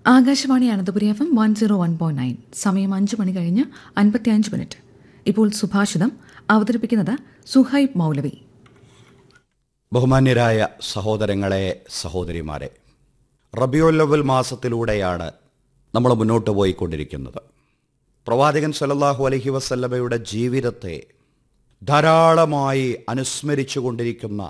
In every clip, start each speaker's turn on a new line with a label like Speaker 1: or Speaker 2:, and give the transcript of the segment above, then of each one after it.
Speaker 1: Akashvani Ananthapuri F M one zero one point nine സമയം അഞ്ച് മണി കഴിഞ്ഞ് അൻപത്തിയഞ്ച് മിനിറ്റ് ഇപ്പോൾ സുഭാഷിതം അവതരിപ്പിക്കുന്നത് സുഹൈബ് മൗലവി
Speaker 2: ബഹുമാന്യരായ സഹോദരങ്ങളെ സഹോദരിമാരെ റബിയുല്ലവൽ മാസത്തിലൂടെയാണ് നമ്മൾ മുന്നോട്ട് പോയിക്കൊണ്ടിരിക്കുന്നത് പ്രവാചകൻ സല്ലല്ലാഹു അലൈഹി വസല്ലമയുടെ ജീവിതത്തെ ധാരാളമായി അനുസ്മരിച്ചു കൊണ്ടിരിക്കുന്ന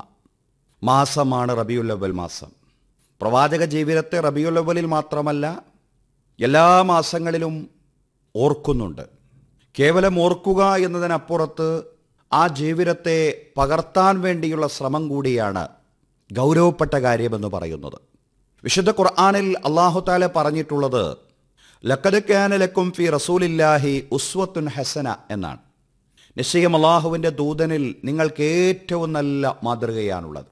Speaker 2: മാസമാണ് റബിയുല്ലവൽ മാസം പ്രവാചക ജീവിതത്തെ റബിയുല്ലവലിൽ മാത്രമല്ല എല്ലാ മാസങ്ങളിലും ഓർക്കുന്നുണ്ട് കേവലം ഓർക്കുക എന്നതിനപ്പുറത്ത് ആ ജീവിതത്തെ പകർത്താൻ വേണ്ടിയുള്ള ശ്രമം കൂടിയാണ് ഗൗരവപ്പെട്ട കാര്യമെന്ന് പറയുന്നത് വിശുദ്ധ ഖുർആാനിൽ അള്ളാഹു താല പറഞ്ഞിട്ടുള്ളത് ലക്കത് ലക്കും ഫി റസൂലില്ലാഹി ഉസ്വത്തുൻ ഹസന എന്നാണ് നിശ്ചയം അള്ളാഹുവിൻ്റെ ദൂതനിൽ നിങ്ങൾക്ക് ഏറ്റവും നല്ല മാതൃകയാണുള്ളത്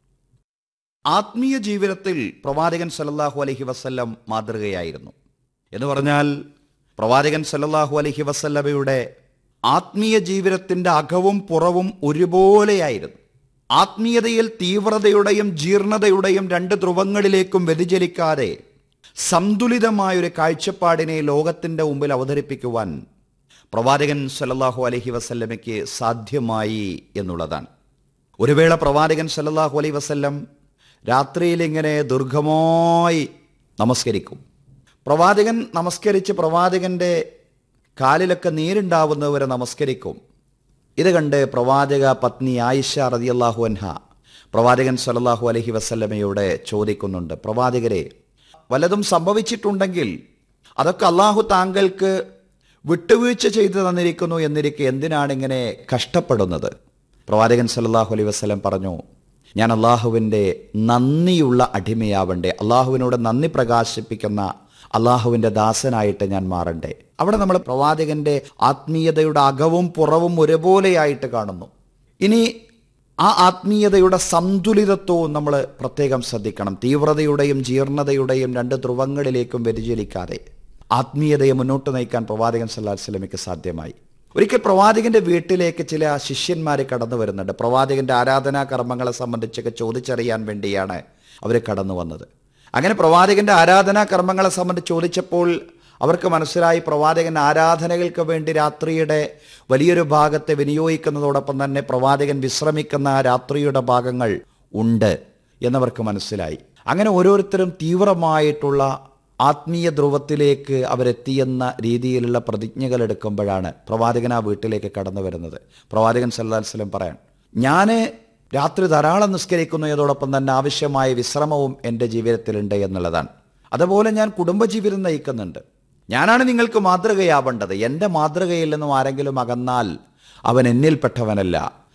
Speaker 2: ആത്മീയ ജീവിതത്തിൽ പ്രവാചകൻ സല്ലല്ലാഹു അലൈഹി വസല്ലം മാതൃകയായിരുന്നു എന്ന് പറഞ്ഞാൽ പ്രവാചകൻ സല്ലല്ലാഹു അലൈഹി വസല്ലമയുടെ ആത്മീയ ജീവിതത്തിന്റെ അകവും പുറവും ഒരുപോലെയായിരുന്നു ആത്മീയതയിൽ തീവ്രതയുടെയും ജീർണതയുടെയും രണ്ട് ധ്രുവങ്ങളിലേക്കും വ്യതിചലിക്കാതെ സന്തുലിതമായൊരു കാഴ്ചപ്പാടിനെ ലോകത്തിന്റെ മുമ്പിൽ അവതരിപ്പിക്കുവാൻ പ്രവാചകൻ സല്ലല്ലാഹു അലൈഹി വസല്ലമയ്ക്ക് സാധ്യമായി എന്നുള്ളതാണ് ഒരു വേള പ്രവാചകൻ സല്ലല്ലാഹു അലൈഹി വസല്ലം രാത്രിയിൽ ഇങ്ങനെ ദീർഘമായി നമസ്കരിക്കും പ്രവാചകൻ നമസ്കരിച്ച് പ്രവാചകന്റെ കാലിലൊക്കെ നീരുണ്ടാവുന്നവരെ നമസ്കരിക്കും ഇത് കണ്ട് പ്രവാചക പത്നി ആയിഷ റതിയല്ലാഹു അൻഹ പ്രവാചകൻ സല്ലല്ലാഹു അലൈഹി വസല്ലമയോട് ചോദിക്കുന്നുണ്ട് പ്രവാചകരെ വല്ലതും സംഭവിച്ചിട്ടുണ്ടെങ്കിൽ അതൊക്കെ അള്ളാഹു താങ്കൾക്ക് വിട്ടുവീഴ്ച ചെയ്തു തന്നിരിക്കുന്നു എന്നിരിക്കെ എന്തിനാണ് ഇങ്ങനെ കഷ്ടപ്പെടുന്നത് പ്രവാചകൻ സല്ലല്ലാഹു അലൈഹി വസല്ലം പറഞ്ഞു ഞാൻ അള്ളാഹുവിൻ്റെ നന്ദിയുള്ള അടിമയാവണ്ടേ അള്ളാഹുവിനോട് നന്ദി പ്രകാശിപ്പിക്കുന്ന അള്ളാഹുവിൻ്റെ ദാസനായിട്ട് ഞാൻ മാറണ്ടേ അവിടെ നമ്മൾ പ്രവാചകന്റെ ആത്മീയതയുടെ അകവും പുറവും ഒരുപോലെയായിട്ട് കാണുന്നു ഇനി ആ ആത്മീയതയുടെ സന്തുലിതത്വവും നമ്മൾ പ്രത്യേകം ശ്രദ്ധിക്കണം തീവ്രതയുടെയും ജീർണതയുടെയും രണ്ട് ധ്രുവങ്ങളിലേക്കും വ്യതിചലിക്കാതെ ആത്മീയതയെ മുന്നോട്ട് നയിക്കാൻ പ്രവാചകൻ സല്ലാഹു സ്വലമിക്ക് സാധ്യമായി ഒരിക്കൽ പ്രവാചകന്റെ വീട്ടിലേക്ക് ചില ശിഷ്യന്മാർ കടന്നു വരുന്നുണ്ട് പ്രവാചകന്റെ ആരാധനാ കർമ്മങ്ങളെ സംബന്ധിച്ചൊക്കെ ചോദിച്ചറിയാൻ വേണ്ടിയാണ് അവർ കടന്നു വന്നത് അങ്ങനെ പ്രവാചകന്റെ ആരാധനാ കർമ്മങ്ങളെ സംബന്ധിച്ച് ചോദിച്ചപ്പോൾ അവർക്ക് മനസ്സിലായി പ്രവാചകൻ ആരാധനകൾക്ക് വേണ്ടി രാത്രിയുടെ വലിയൊരു ഭാഗത്തെ വിനിയോഗിക്കുന്നതോടൊപ്പം തന്നെ പ്രവാചകൻ വിശ്രമിക്കുന്ന ആ രാത്രിയുടെ ഭാഗങ്ങൾ ഉണ്ട് എന്നവർക്ക് മനസ്സിലായി അങ്ങനെ ഓരോരുത്തരും തീവ്രമായിട്ടുള്ള ആത്മീയ ധ്രുവത്തിലേക്ക് അവരെത്തിയെന്ന രീതിയിലുള്ള പ്രതിജ്ഞകൾ എടുക്കുമ്പോഴാണ് പ്രവാചകൻ ആ വീട്ടിലേക്ക് കടന്നു വരുന്നത് പ്രവാചകൻ സല്ലാ വസ്ലം പറയാൻ ഞാൻ രാത്രി ധാരാളം നിസ്കരിക്കുന്നു അതോടൊപ്പം തന്നെ ആവശ്യമായ വിശ്രമവും എൻ്റെ ജീവിതത്തിലുണ്ട് എന്നുള്ളതാണ് അതുപോലെ ഞാൻ കുടുംബജീവിതം നയിക്കുന്നുണ്ട് ഞാനാണ് നിങ്ങൾക്ക് മാതൃകയാവേണ്ടത് എൻ്റെ മാതൃകയിൽ നിന്നും ആരെങ്കിലും അകന്നാൽ അവൻ എന്നിൽപ്പെട്ടവനല്ല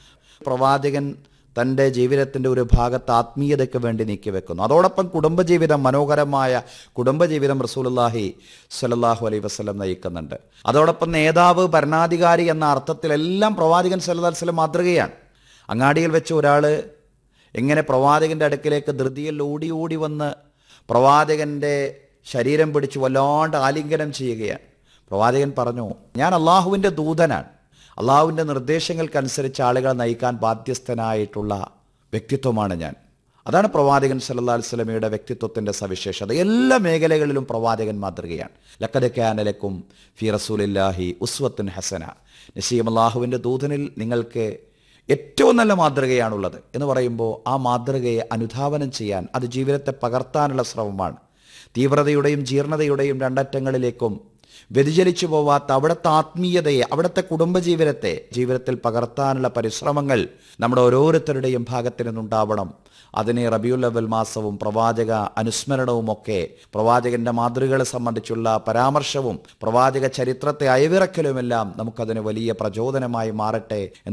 Speaker 2: പ്രവാചകൻ തൻ്റെ ജീവിതത്തിൻ്റെ ഒരു ഭാഗത്ത് ആത്മീയതയ്ക്ക് വേണ്ടി നീക്കി വെക്കുന്നു അതോടൊപ്പം കുടുംബജീവിതം മനോഹരമായ കുടുംബജീവിതം റസൂലുല്ലാഹി സല്ലാഹു അലൈ വസ്ലം നയിക്കുന്നുണ്ട് അതോടൊപ്പം നേതാവ് ഭരണാധികാരി എന്ന അർത്ഥത്തിലെല്ലാം പ്രവാചകൻ സല്ലാ വസ്ലം മാതൃകയാണ് അങ്ങാടിയിൽ വെച്ച് ഒരാൾ എങ്ങനെ പ്രവാചകന്റെ അടുക്കിലേക്ക് ധൃതിയിൽ ഓടി ഓടി വന്ന് പ്രവാചകന്റെ ശരീരം പിടിച്ച് വല്ലാണ്ട് ആലിംഗനം ചെയ്യുകയാണ് പ്രവാചകൻ പറഞ്ഞു ഞാൻ അള്ളാഹുവിൻ്റെ ദൂതനാണ് അള്ളാഹുവിൻ്റെ നിർദ്ദേശങ്ങൾക്കനുസരിച്ച് ആളുകളെ നയിക്കാൻ ബാധ്യസ്ഥനായിട്ടുള്ള വ്യക്തിത്വമാണ് ഞാൻ അതാണ് പ്രവാചകൻ സല്ലാ വസ്ലമയുടെ വ്യക്തിത്വത്തിൻ്റെ സവിശേഷത എല്ലാ മേഖലകളിലും പ്രവാചകൻ മാതൃകയാണ് ലക്കദക്കാനലക്കും ഫി റസൂലില്ലാഹി ഉസ്വത്തുൻ ഹസന നസീം അള്ളാഹുവിൻ്റെ ദൂതനിൽ നിങ്ങൾക്ക് ഏറ്റവും നല്ല മാതൃകയാണുള്ളത് എന്ന് പറയുമ്പോൾ ആ മാതൃകയെ അനുധാവനം ചെയ്യാൻ അത് ജീവിതത്തെ പകർത്താനുള്ള ശ്രമമാണ് തീവ്രതയുടെയും ജീർണതയുടെയും രണ്ടറ്റങ്ങളിലേക്കും വ്യതിചലിച്ചു പോവാത്ത അവിടുത്തെ ആത്മീയതയെ അവിടുത്തെ കുടുംബജീവിതത്തെ ജീവിതത്തിൽ പകർത്താനുള്ള പരിശ്രമങ്ങൾ നമ്മുടെ ഓരോരുത്തരുടെയും ഭാഗത്തു നിന്നുണ്ടാവണം അതിനെ റബിയുൽ അവൽ മാസവും പ്രവാചക അനുസ്മരണവും ഒക്കെ പ്രവാചകന്റെ മാതൃകകളെ സംബന്ധിച്ചുള്ള പരാമർശവും പ്രവാചക ചരിത്രത്തെ അയവിറക്കലുമെല്ലാം നമുക്കതിന് വലിയ പ്രചോദനമായി മാറട്ടെ